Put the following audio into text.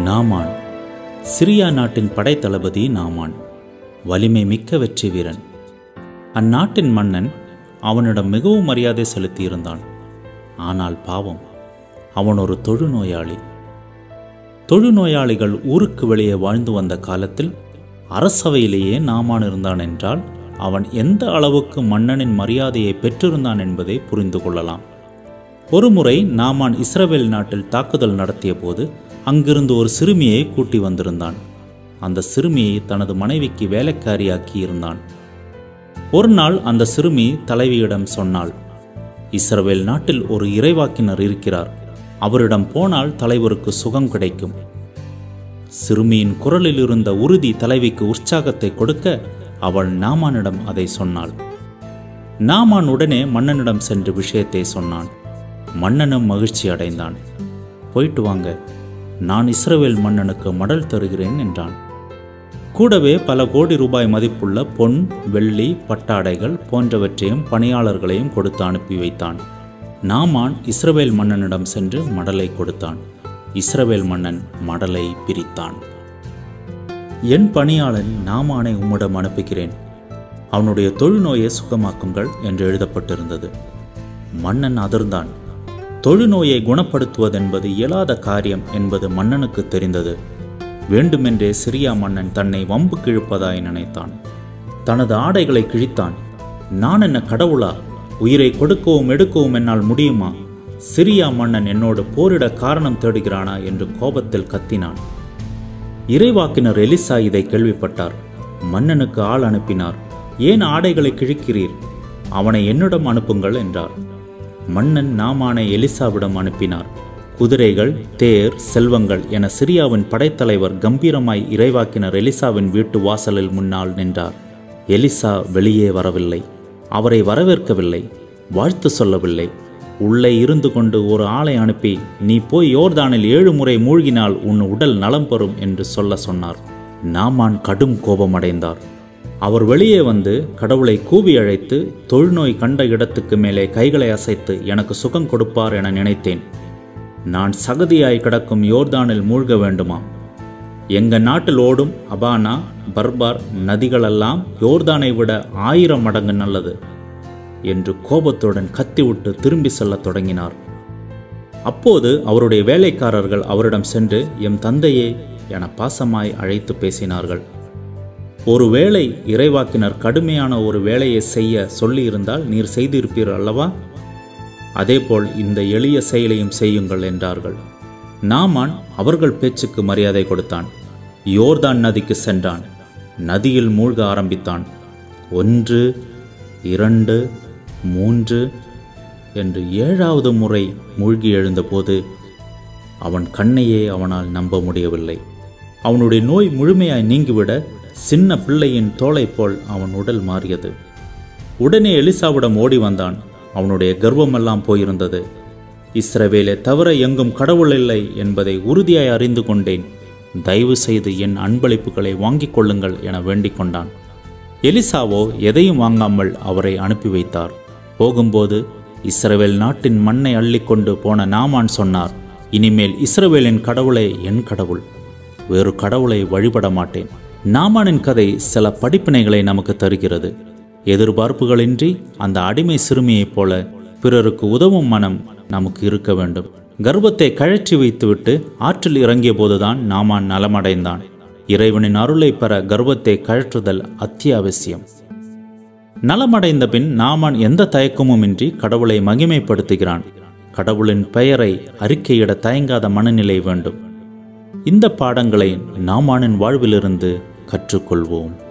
Naaman Syria நாட்டின் படைத்தளபதி நாமான் வலிமை மிக்க வெற்றி வீரன் அந்நாட்டின் மன்னன் அவனிடம் மிகவும் மரியாதை செலுத்தியிருந்தான் ஆனால் பாவம் அவன் ஒரு தொழுநோயாளி தொழுநோயாளிகள் ஊருக்கு வெளியே வாழ்ந்து வந்த காலத்தில் அரசவையிலேயே நாமான் இருந்தான் என்றால் அவன் எந்த அளவுக்கு மன்னனின் மரியாதையை பெற்றிருந்தான் என்பதை புரிந்து கொள்ளலாம் ஒருமுறை நாமான் இஸ்ரவேல் நாட்டில் தாக்குதல் நடத்திய போது அங்கிருந்து ஒரு சிறுமியை கூட்டி வந்திருந்தான் அந்த சிறுமியை தனது மனைவிக்கு வேலைக்காரியாக்கி இருந்தான் ஒரு நாள் அந்த சிறுமி தலைவியிடம் சொன்னாள் இஸ்ரவேல் நாட்டில் ஒரு இறைவாக்கினர் இருக்கிறார் அவரிடம் போனால் தலைவருக்கு சுகம் கிடைக்கும் சிறுமியின் குரலில் இருந்த உறுதி தலைவிக்கு உற்சாகத்தை கொடுக்க அவள் நாமானிடம் அதை சொன்னாள் நாமான் உடனே மன்னனிடம் சென்று விஷயத்தை சொன்னான் மன்னனும் மகிழ்ச்சி அடைந்தான் போயிட்டு வாங்க நான் இஸ்ரவேல் மன்னனுக்கு மடல் தருகிறேன் என்றான் கூடவே பல கோடி ரூபாய் மதிப்புள்ள பொன் வெள்ளி பட்டாடைகள் போன்றவற்றையும் பணியாளர்களையும் கொடுத்து அனுப்பி வைத்தான் நாமான் இஸ்ரவேல் மன்னனிடம் சென்று மடலை கொடுத்தான் இஸ்ரவேல் மன்னன் மடலை பிரித்தான் என் பணியாளன் நாமானை உம்மிடம் அனுப்புகிறேன் அவனுடைய தொழுநோயை சுகமாக்குங்கள் என்று எழுதப்பட்டிருந்தது மன்னன் அதிர்ந்தான் தொழுநோயை குணப்படுத்துவதென்பது இயலாத காரியம் என்பது மன்னனுக்கு தெரிந்தது வேண்டுமென்றே சிரியா மன்னன் தன்னை வம்பு கிழிப்பதாய் நினைத்தான் தனது ஆடைகளை கிழித்தான் நான் என்ன கடவுளா உயிரை கொடுக்கவும் எடுக்கவும் என்னால் முடியுமா சிரியா மன்னன் என்னோடு போரிட காரணம் தேடுகிறானா என்று கோபத்தில் கத்தினான் இறைவாக்கினர் எலிசா இதை கேள்விப்பட்டார் மன்னனுக்கு ஆள் அனுப்பினார் ஏன் ஆடைகளை கிழிக்கிறீர் அவனை என்னிடம் அனுப்புங்கள் என்றார் மன்னன் நாமானை எலிசாவிடம் அனுப்பினார் குதிரைகள் தேர் செல்வங்கள் என சிரியாவின் படைத்தலைவர் கம்பீரமாய் இறைவாக்கினர் எலிசாவின் வீட்டு வாசலில் முன்னால் நின்றார் எலிசா வெளியே வரவில்லை அவரை வரவேற்கவில்லை வாழ்த்து சொல்லவில்லை உள்ளே இருந்து கொண்டு ஒரு ஆளை அனுப்பி நீ போய் யோர்தானில் ஏழு முறை மூழ்கினால் உன் உடல் நலம் பெறும் என்று சொல்ல சொன்னார் நாமான் கடும் கோபமடைந்தார் அவர் வெளியே வந்து கடவுளை கூவி அழைத்து தொழுநோய் கண்ட இடத்துக்கு மேலே கைகளை அசைத்து எனக்கு சுகம் கொடுப்பார் என நினைத்தேன் நான் சகதியாய் கிடக்கும் யோர்தானில் மூழ்க வேண்டுமா எங்க நாட்டில் ஓடும் அபானா பர்பார் நதிகளெல்லாம் யோர்தானை விட ஆயிரம் மடங்கு நல்லது என்று கோபத்துடன் கத்திவிட்டு திரும்பி செல்லத் தொடங்கினார் அப்போது அவருடைய வேலைக்காரர்கள் அவரிடம் சென்று எம் தந்தையே என பாசமாய் அழைத்து பேசினார்கள் ஒருவேளை இறைவாக்கினர் கடுமையான ஒரு வேலையை செய்ய சொல்லியிருந்தால் நீர் செய்திருப்பீர் அல்லவா அதேபோல் இந்த எளிய செயலையும் செய்யுங்கள் என்றார்கள் நாமான் அவர்கள் பேச்சுக்கு மரியாதை கொடுத்தான் யோர்தான் நதிக்கு சென்றான் நதியில் மூழ்க ஆரம்பித்தான் ஒன்று இரண்டு மூன்று என்று ஏழாவது முறை மூழ்கி எழுந்தபோது அவன் கண்ணையே அவனால் நம்ப முடியவில்லை அவனுடைய நோய் முழுமையாய் நீங்கிவிட சின்ன பிள்ளையின் தோலை போல் அவன் உடல் மாறியது உடனே எலிசாவிடம் ஓடி வந்தான் அவனுடைய கர்வமெல்லாம் போயிருந்தது இஸ்ரவேலை தவிர எங்கும் கடவுள் இல்லை என்பதை உறுதியாய் அறிந்து கொண்டேன் தயவு செய்து என் அன்பளிப்புகளை வாங்கிக் கொள்ளுங்கள் என வேண்டிக் கொண்டான் எலிசாவோ எதையும் வாங்காமல் அவரை அனுப்பி வைத்தார் போகும்போது இஸ்ரவேல் நாட்டின் மண்ணை அள்ளிக்கொண்டு போன நாமான் சொன்னார் இனிமேல் இஸ்ரவேலின் கடவுளே என் கடவுள் வேறு கடவுளை வழிபட மாட்டேன் நாமானின் கதை சில படிப்பினைகளை நமக்கு தருகிறது எதிர்பார்ப்புகளின்றி அந்த அடிமை சிறுமியைப் போல பிறருக்கு உதவும் மனம் நமக்கு இருக்க வேண்டும் கர்ப்பத்தை கழற்றி வைத்துவிட்டு ஆற்றில் இறங்கிய போதுதான் நாமான் நலமடைந்தான் இறைவனின் அருளை பெற கர்ப்பத்தை கழற்றுதல் அத்தியாவசியம் நலமடைந்த பின் நாமான் எந்த தயக்கமுமின்றி கடவுளை மகிமைப்படுத்துகிறான் கடவுளின் பெயரை அறிக்கையிட தயங்காத மனநிலை வேண்டும் இந்த பாடங்களை நாமானின் வாழ்விலிருந்து கற்றுக்கொள்வோம்